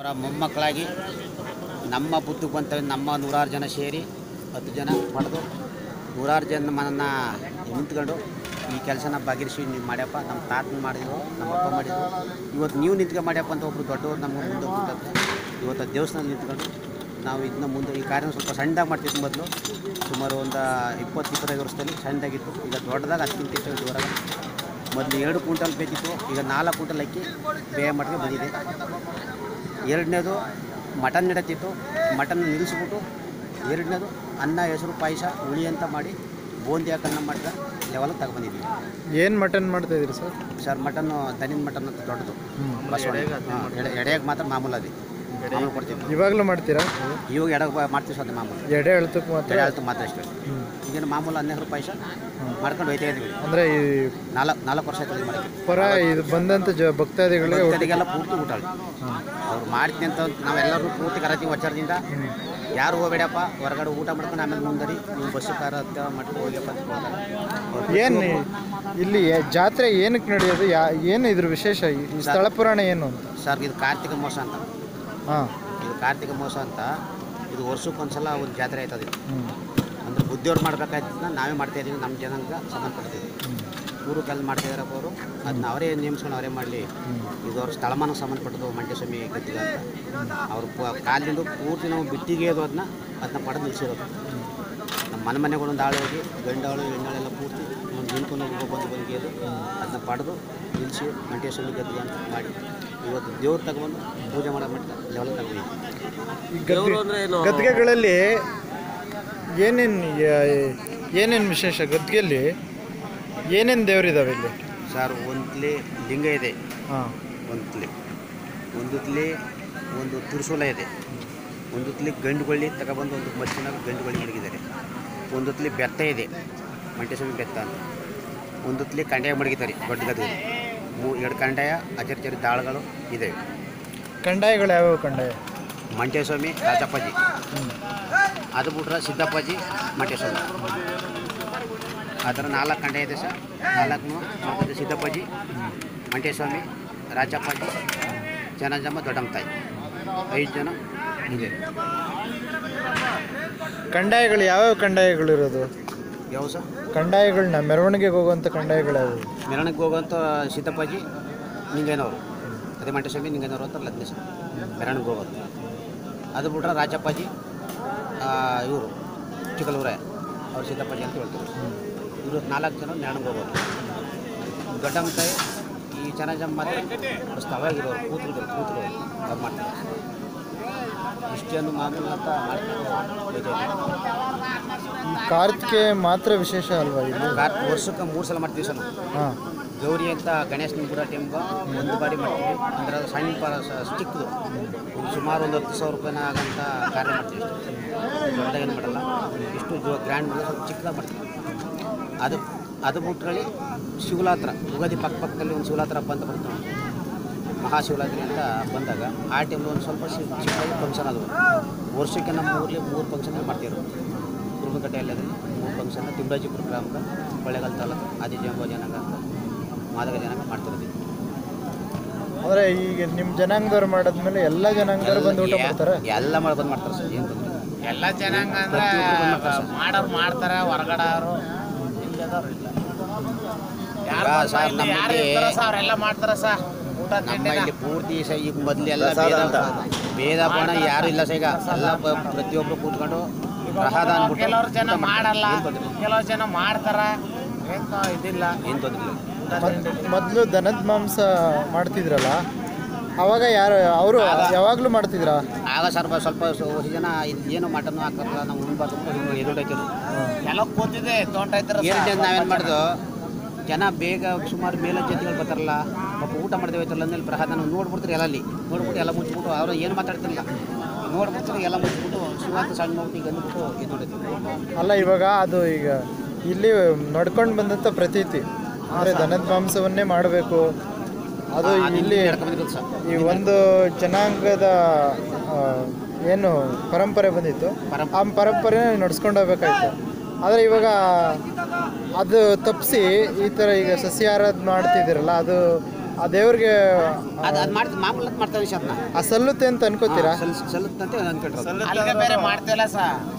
ಅವರ ಮೊಮ್ಮಕ್ಕಳಾಗಿ ನಮ್ಮ ಬುದ್ಧಿಗೆ ಬಂತ ನಮ್ಮ ನೂರಾರು ಜನ ಸೇರಿ ಹತ್ತು ಜನ ಪಡೆದು ನೂರಾರು ಜನ ಮನನ್ನ ನಿಂತ್ಕೊಂಡು ಈ ಕೆಲಸನ ಬಗೆಹರಿಸಿ ನೀವು ಮಾಡ್ಯಪ್ಪ ನಮ್ಮ ತಾತನ ಮಾಡಿದ್ರು ನಮ್ಮ ಅಪ್ಪ ಮಾಡಿದ್ರು ಇವತ್ತು ನೀವು ನಿಂತ್ಕೊಂಡು ಮಾಡ್ಯಪ್ಪ ಅಂತ ಒಬ್ರು ದೊಡ್ಡವ್ರು ನಮ್ಮ ಮುಂದೆ ಕೂತದ್ದು ಇವತ್ತು ದೇವಸ್ಥಾನ ನಿಂತ್ಕೊಂಡು ನಾವು ಇದನ್ನ ಮುಂದೆ ಈ ಕಾರ್ಯನ ಸ್ವಲ್ಪ ಸಣ್ಣದಾಗಿ ಮಾಡ್ತಿದ್ವಿ ಮೊದಲು ಸುಮಾರು ಒಂದು ಇಪ್ಪತ್ತು ಇಪ್ಪತ್ತೈದು ವರ್ಷದಲ್ಲಿ ಸಣ್ಣದಾಗಿತ್ತು ಈಗ ದೊಡ್ಡದಾಗ ಹತ್ತಿಂತ ಇತ್ತು ಜೋರಾಗ ಮೊದಲು ಎರಡು ಕ್ವಿಂಟಲ್ ಬೇಕಿತ್ತು ಈಗ ನಾಲ್ಕು ಕ್ವಿಂಟಲ್ ಅಕ್ಕಿ ಬೇಯ ಮಟ್ಟಿಗೆ ಬಂದಿದೆ ಎರಡನೇದು ಮಟನ್ ನಡೀತಿತ್ತು ಮಟನ್ ನಿಲ್ಲಿಸ್ಬಿಟ್ಟು ಎರಡನೇದು ಅನ್ನ ಹೆಸರು ಪಾಯಸ ಹುಳಿ ಅಂತ ಮಾಡಿ ಬೂಂದಿ ಹಾಕನ್ನ ಮಾಡಿದ ಲೆವೆಲ್ ತಗೊಬಂದಿದ್ವಿ ಏನು ಮಟನ್ ಮಾಡ್ತಾ ಇದ್ದೀರಿ ಸರ್ ಸರ್ ಮಟನ್ನು ದನಿನ ಮಟನ್ ಅಂತ ದೊಡ್ಡದು ಬಸವಣ್ಣ ಹಾಂ, ಎಡೆ ಎಡೆಯಾಗ ಮಾತ್ರ ಮಾಮೂಲು ಅದು ಮಾಮೂಲು ಕೊಡ್ತಿದ್ವಿ ಇವಾಗಲೂ ಮಾಡ್ತೀರಾ ಇವಾಗ ಎಡಗ ಮಾಡ್ತೀವಿ ಸರ್ ಅದು ಮಾಮೂಲು ಎಡೆ ಎಳ್ತಕ್ಕೆ ಮಾತ್ರ ಎಡೆ ಆಳ್ತು ಮಾತ್ರ ಅಷ್ಟೇ ಈಗಿನ ಮಾಮೂಲು ಹನ್ನೆರಡು ಪಾಯಸ ಮಾಡ್ಕೊಂಡು ಹೋಯ್ತಾ ಇದ್ವಿ ಅಂದರೆ ಈ ನಾಲ್ಕು ನಾಲ್ಕು ವರ್ಷ ಆಯ್ತು ಮಾಡಿ ಪರ ಇದು ಬಂದಂಥ ಜ ಭಕ್ತಾದಿಗಳಿಗೆ ಊಟ- ಭಕ್ತರಿಗೆಲ್ಲ ಪೂರ್ತಿ ಊಟ ಅವ್ರು ಮಾಡ್ತೀನಿ ಅಂತ ನಾವೆಲ್ಲರೂ ಪೂರ್ತಿ ಕರತೀವಿ ವಚಾರದಿಂದ ಯಾರು ಹೋಗ್ಬೇಡಪ್ಪ ಹೊರಗಡೆ ಊಟ ಮಾಡ್ಕೊಂಡು ಆಮೇಲೆ ಮುಂದರಿ ನೀವು ಬಸ್ಸು ಕಾರ ಹತ್ತ ಮಾಡ್ಕೊಂಡು ಹೋಗ್ಯಪ್ಪ ಅಂತ ಹೇಳ್ತಾರೆ. ಅವ್ರು ಏನು ಇಲ್ಲಿ ಯ- ಜಾತ್ರೆ ಏನಕ್ಕೆ ನಡೆಯೋದು ಯಾ ಏನು ಇದ್ರ ವಿಶೇಷ ಈ ಈ ಸ್ಥಳ ಪುರಾಣ ಏನು ಅಂತ ಸರ್ ಇದು ಕಾರ್ತಿಕ ಮೋಸ ಅಂತ ಹಾಂ ಇದು ಕಾರ್ತಿಕ ಮೋಸ ಅಂತ ಇದು ವರ್ಷಕ್ಕೊಂದ್ಸಲ ಒಂದು ಜಾತ್ರೆ ಆಯ್ತದೆ ಇದು ಹ್ಞೂ ಅಂದ್ರೆ ಬುದ್ಧಿಯವ್ರು ಮಾಡ್ಬೇಕಾಯ್ತದ ನಾವೇ ಮಾಡ್ತಾ ಇದೀವಿ ನಮ್ಮ ಜನಾಂಗ ಸಂಬಂಧಪಡ್ತೀವಿ ಊರುಕಲ್ಲಿ ಮಾಡ್ತಾ ಇದಾರಪ್ಪ ಅವರು ಅದನ್ನ ಅವರೇ ನೇಮಿಸ್ಕೊಂಡು ಅವರೇ ಮಾಡಲಿ ಇದು ಅವ್ರ ಸ್ಥಳಮಾನಕ್ಕೆ ಸಂಬಂಧಪಟ್ಟದ್ದು ಮಂಡ್ಯ ಸ್ವಾಮಿ ಗದ್ದಿಗ ಅಂತ ಅವ್ರ ಪ- ಕಾಲಿಂದ ಪೂರ್ತಿ ನಾವು ಬಿಟ್ಟಿಗೆ ಅದು ಅದನ್ನ ಅದನ್ನ ಪಡೆದು ನಿಲ್ಸಿರೋದು ನಮ್ಮ ಮನೆ ಮನೆಗೆ ಒಂದೊಂದು ಆಳು ಹೋಗಿ ಗಂಡಾಳು ಹೆಣ್ಣಾಳೆಲ್ಲ ಪೂರ್ತಿ ಒಂದು ನಿಂತ್ಕೊಂಡು ಹೋಗಿ ಬಂದು ಬಂದಿದ್ದು ಅದನ್ನ ಪಡೆದು ನಿಲ್ಲಿಸಿ ಮಂಡ್ಯ ಸ್ವಾಮಿ ಗದ್ದಿಗ ಅಂತ ಮಾಡಿ ಇವತ್ತು ದೇವ್ರು ತಗೊಂಡು ಪೂಜೆ ಮಾಡೋ ಮಟ್ಟ ಲೆವೆಲ್ ತಗೊಂಡಿದ್ದೀವಿ ಈ ಗದ್ದೆ ಗದ್ದೆಗಳಲ್ಲಿ ಏನೇನು ಏನೇನು ವಿಶೇಷ ಗದ್ಗೆಯಲ್ಲಿ ಏನೇನು ದೇವರಿದಾವೆ ಇಲ್ಲಿ ಸರ್ ಒಂದ್ಲಿ ಲಿಂಗ ಇದೆ ಹಾಂ ಒಂದ್ಲಿ ಒಂದುತ್ಲಿ ಒಂದು ತುರ್ಸೂಲ ಇದೆ ಒಂದುತ್ಲಿ ಗಂಡುಗಳ್ಳಿ ತಗೊಬಂದು ಒಂದು ಮಚ್ಚಿನಾಗ ಗಂಡುಗಳ್ಳಿ ಮಡಗಿದ್ದಾರೆ ಒಂದುತ್ಲಿ ಬೆತ್ತ ಇದೆ ಮಂಟೇಸ್ವಾಮಿ ಬೆತ್ತ ಅಂತ ಒಂದುತ್ಲಿ ಕಂಡಾಯ ಮಡಗಿದ್ದಾರೆ ದೊಡ್ಡ ಗದ್ದು ಮೂ ಎರಡು ಕಂಡಾಯ ಅಚರಿಚರಿ ದಾಳಗಳು ಇದ್ದಾವೆ ಕಂದಾಯಗಳು ಯಾವ್ಯಾವ ಕಂದಾಯ ಮಂಟೇಸ್ವಾಮಿ ರಾಜಪ್ಪಾಜಿ ಅದು ಬಿಟ್ರೆ ಸಿದ್ದಪ್ಪಾಜಿ ಮಂಟೇಸ್ವಾಮಿ ಆ ಥರ ನಾಲ್ಕು ಕಂಡ ಇದೆ ಸರ್ ನಾಲ್ಕು ಮಾಡ್ತಿದ್ದೆ ಸಿದ್ದಪ್ಪಾಜಿ ಮಂಟೇಸ್ವಾಮಿ ರಾಜಪ್ಪಾಜಿ ಜನಜಮ್ಮ ದೊಡ್ಡಮ್ಮ ತಾಯಿ ಐದು ಜನ ಇದೆ ಕಂದಾಯಗಳು ಯಾವ್ಯಾವ ಕಂದಾಯಗಳು ಇರೋದು ಯಾವ ಸರ್ ಕಂದಾಯಗಳನ್ನ ಮೆರವಣಿಗೆಗೆ ಹೋಗುವಂಥ ಕಂದಾಯಗಳು ಯಾವ್ಯಾವು ಮೆರವಣಿಗೆ ಹೋಗುವಂಥ ಸಿದ್ದಪ್ಪಾಜಿ ನಿಂಗೇನವರು ಅದೇ ಮಂಟೇಸ್ವಾಮಿ ನಿಂಗೇನವರು ಅಂತ ಹದಿನೈದು ಸರ್ ಮೆರವಣಿಗೆ ಹೋಗೋದು ಅದು ಬಿಟ್ರೆ ರಾಜಪ್ಪಾಜಿ ಇವರು ಚಿಕ್ಕಲೂರೇ ಅವ್ರು ಸಿದ್ದಪ್ಪಾಜಿ ಅಂತ ಹೇಳ್ತಾರೆ ಇವರು ನಾಲ್ಕು ಜನ ಮೆರವಣಿಗೆ ಹೋಗೋದು ದೊಡ್ಡಮ್ಮ ತಾಯಿ ಈ ಚೆನ್ನಾಗಿ ಮಾತ್ರ ಸ್ಥಳವಾಗಿರೋರು ಕೂತ್ರು ಕೂತ್ರು ಅವ್ರು ಮಾಡ್ತಾರೆ ಇಷ್ಟೇನು ಮಾಮೂಲು ಅಂತ ಮಾಡ್ಕೊಂಡು ಹೋಗ್ತಾ ಈ ಕಾರ್ತಿಕೆ ಮಾತ್ರ ವಿಶೇಷ ಅಲ್ವಾ ಇಲ್ಲಿ ಕಾರ್ ವರ್ಷಕ್ಕೆ ಮೂರು ಸಲ ಮಾಡ್ತೀವಿ ಸರ್ ನಾವು ಹಾಂ ಗೌರಿ ಅಂತ ಗಣೇಶನ ಕೂಡ ಟೈಮ್ಗೆ ಒಂದು ಬಾರಿ ಮಾಡ್ತೀವಿ ಅಂದ್ರೆ ಅದು ಸಣ್ಣ ಪ ಸ್ಟಿಕ್ದು ಸುಮಾರು ಒಂದು ಹತ್ತು ಸಾವಿರ ರೂಪಾಯಿನ ಆಗಂತ ಕಾರ್ಯ ಮಾಡ್ತೀವಿ ದೊಡ್ಡದಾಗೇನು ಮಾಡಲ್ಲ ಇಷ್ಟು ಜೋ ಗ್ರ್ಯಾಂಡ್ ಮಾಡಲ್ಲ ಸ್ವಲ್ಪ ಚಿಕ್ಕದಾಗಿ ಮಾಡ್ತೀವಿ ಅದು ಅದು ಬಿಟ್ರಲ್ಲಿ ಶಿವಲಾತ್ರ ಯುಗಾದಿ ಪಕ್ಕ ಪಕ್ಕದಲ್ಲಿ ಒಂದು ಶಿವಲಾತ್ರ ಹಬ್ಬ ಅಂತ ಬರುತ್ತೆ ನೋಡಿ. ಮಹಾಶಿವರಾತ್ರಿ ಅಂತ ಬಂದಾಗ ಆ ಟೈಮ್ಲಿ ಒಂದು ಸ್ವಲ್ಪ ಸಿ- ಚಿಕ್ಕದಾಗಿ ಫಂಕ್ಷನ್ ಅದು ವರ್ಷಕ್ಕೆ ನಮ್ಮ ಊರಲ್ಲಿ ಮೂರು ಫಂಕ್ಷನ್ ಮಾಡ್ತಿದ್ರು ಕುರುಬಕಟ್ಟೆಯಲ್ಲಿ ಮೂರು ಫಂಕ್ಷನ್ ತಿಮ್ರಾಜಿಪುರ ಗ್ರಾಮದ ಕೊಳ್ಳೇಗಾಲ ತಾಲೂಕು ಆದಿಜಂಬ ಜನಾಂಗ ಅಂತ ಮಾದಕ ಜನಾಂಗ ಮಾಡ್ತಿರೋದು ಅಂದರೆ ಈಗ ನಿಮ್ಮ ಜನಾಂಗದವ್ರು ಮಾಡಿದ್ಮೇಲೆ ಎಲ್ಲ ಜನಾಂಗದವ್ರು ಬಂದು ಊಟ ಮಾಡ್ತಾರೆ ಎಲ್ಲ ಮಾಡಿ ಬಂದು ಮಾಡ್ತಾರೆ ಸರ್ ಏನು ತೊಂದರೆ ಎಲ್ಲ ಜನಾಂಗ ಅಂದ್ರೆ ಪ್ರತಿಯೊಬ್ರು ಬಂದು ಮಾಡ್ತಾರೆ ಸರ್. ಮಾಡೋರು ಮಾಡ್ತಾರೆ ಹೊರಗಡೆಯವರು ಇಲ್ಲದವ್ರು ಇಲ್ಲ ಯಾರು ಈಗ ಸರ್ ಯಾರು ನಮ್ಮಲ್ಲಿ ಇರ್ತಾರೋ ಸರ್ ಅವರೆಲ್ಲ ಮಾಡ್ತಾರೆ ಸರ್ ಊಟ ನಮ್ಮ ತಿಂಡಿನ ಇಲ್ಲಿ ಪೂರ್ತಿ ಸ ಈಗ ಮೊದಲೆಲ್ಲ ಭೇದ ಭೇದ ಬಾಣ ಯಾರು ಇಲ್ಲ ಸರ್ ಈಗ ಎಲ್ಲ ಪ- ಪ್ರತಿಯೊಬ್ಬರು ಕೂತ್ಕೊಂಡು ಪ್ರಸಾದ ಅಂದ್ಬಿಟ್ಟು ಕೆಲವ್ರು ಜನ ಊಟ ಮಾಡ್ತಾರೆ. ಮಾಡಲ್ಲ ಏನ್ ತೊಂದ್ರೆ ಇಲ್ಲ. ಕೆಲವ್ರು ಜನ ಮಾಡ್ತಾರ ಏನ್ ತ- ಇದಿಲ್ಲ ಏನು ತೊಂದರೆ ಇಲ್ಲ ಊಟ ತಿಂಡಿ ಮೊದಲು ದನದ ಮಾಂಸ ಮಾಡ್ತಿದ್ರಲ್ಲ ಅವಾಗ ಯಾರು ಅವರು ಯಾವಾಗಲೂ ಮಾಡ್ತಿದ್ರಾ ಆಗ ಸ್ವಲ್ಪ ಸ್ವಲ್ಪ ಸ- ಜನ ಇದು ಏನು ಮಟನ್ ಹಾಕಲ್ಲ ನಾವು ಉಣ್ಬಾರ್ದು ಎದುಡಾಯ್ತಿರು ಎಲ್ಲ ಕೂತಿದೆ ತೋಟ ಇದ್ರೆ ಎರಡು ನಾವೇನು ಮಾಡಿದ್ವು ಜನ ಬೇಗ ಸುಮಾರು ಮೇಲೆ ಜೊತೆಗಳು ಬರ್ತಾರಲ್ಲ ಪಾಪ ಊಟ ಮಾಡಿದೆ ಹೋಯ್ತಲ್ಲ ಅಂದೇಳಿ ಪ್ರಸಾದ ನಾವು ನೋಡ್ಬಿಡ್ತಾರೆ ಎಲ್ಲ ಅಲ್ಲಿ ನೋಡ್ಬಿಟ್ಟು ಎಲ್ಲ ಮುಚ್ಚಿಬಿಟ್ಟು ಅವರು ಏನು ಮಾತಾಡ್ತಿರಲಿಲ್ಲ ನೋಡ್ಬಿಡ್ತಾರೆ ಎಲ್ಲ ಮುಚ್ಚಿಬಿಟ್ಟು ಶಿವಾಂತ ಸಣ್ಣ ಮಗುಟಿ ಗಂದ್ಬಿಟ್ಟು ಎದ್ದು ಹೊಡಿತೀವಿ ಅಲ್ಲ ಇವಾಗ ಅದು ಈಗ ಇಲ್ಲಿ ನಡ್ಕೊಂಡು ಬಂದಂಥ ಪ್ರತೀತಿ ಅಂದರೆ ದನದ ಮಾಂಸವನ್ನೇ ಮಾಡಬೇಕು ಅದು ಇಲ್ಲಿ ಬಂದಿರೋದು ಸರ್ ಈ ಒಂದು ಜನಾಂಗದ ಆ, ಏನು ಪರಂಪರೆ ಬಂದಿತ್ತು ಪರಂಪರೆ. ಆ ಪರಂಪರೆ ನಡ್ಸ್ಕೊಂಡು ಹೋಗ್ಬೇಕಾಯ್ತು ಆದರೆ ಇವಾಗ ಅದು ತಪ್ಪಿಸಿ ಈ ಥರ ಈಗ ಸಸ್ಯಾಹಾರ ಮಾಡ್ತಿದ್ದೀರಲ್ಲ ಅದು ಆ ದೇವ್ರಿಗೆ ಅದು ಅದು ಮಾಡ್ತೀವಿ ಮಾಮೂಲು ಮಾಡ್ತಾವೆ ಅದನ್ನ ಆ ಸಲ್ಲುತ್ತೆ ಅಂತ ಅನ್ಕೋತೀರಾ ಸಲ್ ಸಲ್ಲುತ್ತಂತೆ ಅನ್ಕೊಂಡ್ರು ಅಲ್ಲಿಗೆ ಬೇರೆ ಮಾಡ್ತಿಲ್ಲ ಸಾ